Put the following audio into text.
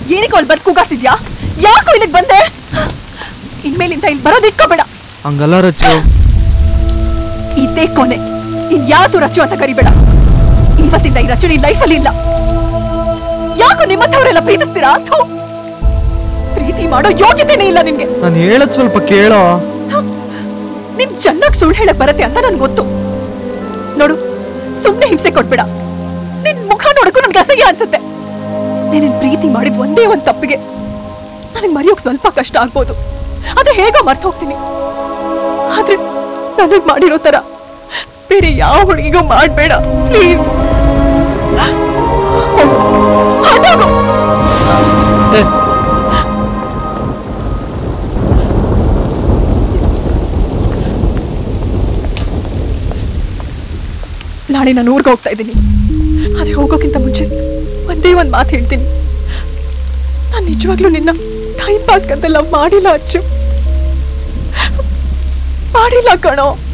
ಏನಕ್ಕೆ ಅವಳು ಬದ್ ಕೂಗಾಡ್ತಿದ್ಯಾ ಯಾಕೋ ಇಲ್ಲಿಗೆ ಬಂದೆ ಇನ್ಮೇಲಿಂದ ಇಲ್ಲಿ ಬರೋದು ಇಟ್ಕೋಬೇಡ ಹಂಗಲ್ಲ ರಚ್ಚು ಇದೇ ಕೊನೆ ಇನ್ ಯಾವ್ದು ರಚ್ಚು ಅಂತ ಕರಿಬೇಡ ಇವತ್ತಿಂದ ಈ ರಚ್ಚು ನಿನ್ ಲೈಫಲ್ಲಿ ಇಲ್ಲ ಯಾಕೋ ನಿಮ್ಮಂಥವರೆಲ್ಲ ಪ್ರೀತಿಸ್ತೀರಾ ಥು. ಪ್ರೀತಿ ಮಾಡೋ ಯೋಗ್ಯತೆನೇ ಇಲ್ಲ ನಿಮ್ಗೆ ನಾನು ಹೇಳದ್ ಸ್ವಲ್ಪ ಕೇಳೋ ನಿಮ್ ಚೆನ್ನಾಗಿ ಸುಳ್ಳು ಹೇಳಕ್ ಬರತ್ತೆ ಅಂತ ನನ್ಗೆ ಗೊತ್ತು ನೋಡು ಸುಮ್ನೆ ಹಿಂಸೆ ಕೊಡ್ಬೇಡ ನಿನ್ ಮುಖ ನೋಡಕ್ಕೂ ನನ್ಗೆ ಅಸಹ್ಯ ಅನ್ಸುತ್ತೆ ನೀನ್ ಪ್ರೀತಿ ಮಾಡಿದ್ ಒಂದೇ ಒಂದ್ ತಪ್ಪಿಗೆ ನನಗೆ ಮರೆಯೋಕ್ ಸ್ವಲ್ಪ ಕಷ್ಟ ಆಗ್ಬೋದು ಅದೇ ಹೇಗೋ ಮರ್ತು ಹೋಗ್ತೀನಿ ಆದ್ರೆ ನನಗ್ ಮಾಡಿರೋ ತರ ಬೇರೆ ಯಾವ ಹುಡುಗಿಗೂ ಮಾಡ್ಬೇಡ ಪ್ಲೀಸ್ ಏ, ನಾಳೆ ನಾನು ಊರ್ಗೆ ಹೋಗ್ತಾ ಇದ್ದೀನಿ ಆದ್ರೆ ಹೋಗೋಕ್ಕಿಂತ ಮುಂಚೆ ಒಂದೇ ಒಂದು ಮಾತು ಹೇಳ್ತೀನಿ ನಾನು ನಿಜವಾಗ್ಲೂ ನಿನ್ನ ಟೈಮ್ ಪಾಸ್ಗಂತ ಲವ್ ಮಾಡಿಲ್ಲ ಅಚ್ಚು ಮಾಡಿಲ್ಲ ಕಣೋ